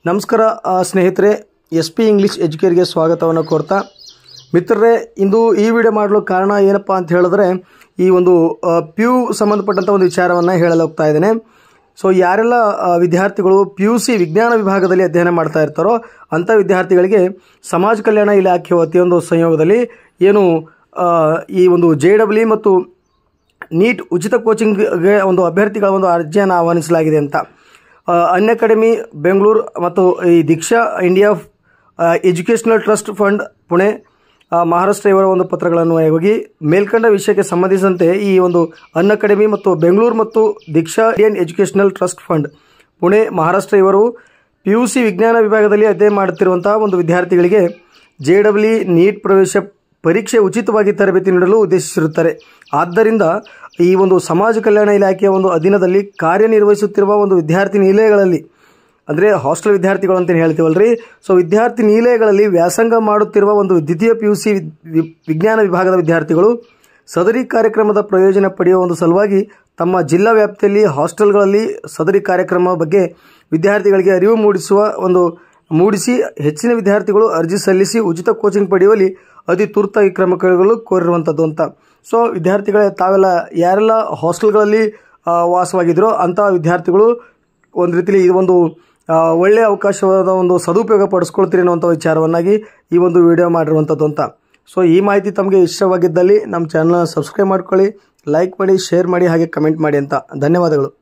ನಮಸ್ಕಾರ ಆ, ಸ್ನೇಹಿತರೆ ಎಸ್ ಪಿ ಇಂಗ್ಲೀಷ್ ಎಜುಕೇರ್ಗೆ ಸ್ವಾಗತವನ್ನು ಕೋರ್ತಾ ಮಿತ್ರರೇ ಇಂದು ಈ ವಿಡಿಯೋ ಮಾಡಲು ಕಾರಣ ಏನಪ್ಪ ಅಂತ ಹೇಳಿದ್ರೆ ಈ ಒಂದು ಪಿ ಯು ಸಂಬಂಧಪಟ್ಟಂಥ ಒಂದು ವಿಚಾರವನ್ನು ಹೇಳಲು ಹೋಗ್ತಾ ಇದ್ದೇನೆ ಸೊ ಯಾರೆಲ್ಲ ಆ, ವಿದ್ಯಾರ್ಥಿಗಳು ಪಿ ಯು ಸಿ ವಿಜ್ಞಾನ ವಿಭಾಗದಲ್ಲಿ ಅಧ್ಯಯನ ಮಾಡ್ತಾ ಇರ್ತಾರೋ ಅಂಥ ವಿದ್ಯಾರ್ಥಿಗಳಿಗೆ ಸಮಾಜ ಕಲ್ಯಾಣ ಇಲಾಖೆ ವತಿಯೊಂದು ಸಂಯೋಗದಲ್ಲಿ ಏನು ಆ, ಈ ಒಂದು ಜೆ ಡಬ್ಲ್ಯೂ ಮತ್ತು ನೀಟ್ ಉಚಿತ ಕೋಚಿಂಗ್ಗೆ ಒಂದು ಅಭ್ಯರ್ಥಿಗಳ ಒಂದು ಅರ್ಜಿಯನ್ನು ಆಹ್ವಾನಿಸಲಾಗಿದೆ ಅಂತ ಆ, ಅನ್ ಅಕಾಡೆಮಿ ಬೆಂಗಳೂರು ಮತ್ತು ಈ ದೀಕ್ಷಾ ಇಂಡಿಯಾ ಆ, ಎಜುಕೇಷನಲ್ ಟ್ರಸ್ಟ್ ಫಂಡ್ ಪುಣೆ ಆ, ಮಹಾರಾಷ್ಟ್ರ ಇವರ ಒಂದು ಪತ್ರಗಳನ್ನು ಹೋಗಿ ಮೇಲ್ಕಂಡ ವಿಷಯಕ್ಕೆ ಸಂಬಂಧಿಸಿದಂತೆ ಈ ಒಂದು ಅನ್ ಅಕಾಡೆಮಿ ಮತ್ತು ಬೆಂಗಳೂರು ಮತ್ತು Deeksha Indian educational trust fund Pune Maharashtra ಇವರು ಪಿ ಯು ಸಿ ವಿಜ್ಞಾನ ವಿಭಾಗದಲ್ಲಿ ಅಧ್ಯಯನ ಮಾಡುತ್ತಿರುವಂತಹ ಒಂದು ವಿದ್ಯಾರ್ಥಿಗಳಿಗೆ ಜೆ ಡಬ್ಲ್ಯೂ ನೀಟ್ ಪ್ರವೇಶ ಪರೀಕ್ಷೆ ಉಚಿತವಾಗಿ ತರಬೇತಿ ನೀಡಲು ಉದ್ದೇಶಿಸಿರುತ್ತಾರೆ ಆದ್ದರಿಂದ ಈ ಒಂದು ಸಮಾಜ ಕಲ್ಯಾಣ ಇಲಾಖೆಯ ಒಂದು ಅಧೀನದಲ್ಲಿ ಕಾರ್ಯನಿರ್ವಹಿಸುತ್ತಿರುವ ಒಂದು ವಿದ್ಯಾರ್ಥಿ ನಿಲಯಗಳಲ್ಲಿ ಅಂದರೆ ಹಾಸ್ಟೆಲ್ ವಿದ್ಯಾರ್ಥಿಗಳು ಅಂತ ಹೇಳ್ತೀವಲ್ರಿ ಸೊ ವಿದ್ಯಾರ್ಥಿ ನಿಲಯಗಳಲ್ಲಿ ವ್ಯಾಸಂಗ ಮಾಡುತ್ತಿರುವ ಒಂದು ದ್ವಿತೀಯ ಪಿ ಯು ಸಿ ವಿಜ್ಞಾನ ವಿಭಾಗದ ವಿದ್ಯಾರ್ಥಿಗಳು ಸದರಿ ಕಾರ್ಯಕ್ರಮದ ಪ್ರಯೋಜನ ಪಡೆಯುವ ಒಂದು ಸಲುವಾಗಿ ತಮ್ಮ ಜಿಲ್ಲಾ ವ್ಯಾಪ್ತಿಯಲ್ಲಿ ಹಾಸ್ಟೆಲ್ಗಳಲ್ಲಿ ಸದರಿ ಕಾರ್ಯಕ್ರಮ ಬಗ್ಗೆ ವಿದ್ಯಾರ್ಥಿಗಳಿಗೆ ಅರಿವು ಮೂಡಿಸುವ ಒಂದು ಮೂಡಿಸಿ ಹೆಚ್ಚಿನ ವಿದ್ಯಾರ್ಥಿಗಳು ಅರ್ಜಿ ಸಲ್ಲಿಸಿ ಉಚಿತ ಕೋಚಿಂಗ್ ಪಡೆಯುವಲ್ಲಿ ಅತಿ ತುರ್ತಾಗಿ ಕ್ರಮ ಕೈಗೊಳ್ಳಲು ಕೋರಿರುವಂಥದ್ದು ಅಂತ ಸೊ ವಿದ್ಯಾರ್ಥಿಗಳೇ ತಾವೆಲ್ಲ ಯಾರೆಲ್ಲ ಹಾಸ್ಟೆಲ್ಗಳಲ್ಲಿ ಆ, ವಾಸವಾಗಿದ್ರೋ ಅಂಥ ವಿದ್ಯಾರ್ಥಿಗಳು ಒಂದು ರೀತಿಲಿ ಇದು ಒಂದು ಆ, ಒಳ್ಳೆಯ ಅವಕಾಶವಾದ ಒಂದು ಸದುಪಯೋಗ ಪಡಿಸ್ಕೊಳ್ತೀರಿ ಅನ್ನುವಂಥ ವಿಚಾರವನ್ನಾಗಿ ಈ ಒಂದು ವಿಡಿಯೋ ಮಾಡಿರುವಂಥದ್ದು ಅಂತ ಸೊ ಈ ಮಾಹಿತಿ ತಮಗೆ ಇಷ್ಟವಾಗಿದ್ದಲ್ಲಿ ನಮ್ಮ ಚಾನಲ್ನ ಸಬ್ಸ್ಕ್ರೈಬ್ ಮಾಡ್ಕೊಳ್ಳಿ ಲೈಕ್ ಮಾಡಿ ಶೇರ್ ಮಾಡಿ ಹಾಗೆ ಕಮೆಂಟ್ ಮಾಡಿ ಅಂತ ಧನ್ಯವಾದಗಳು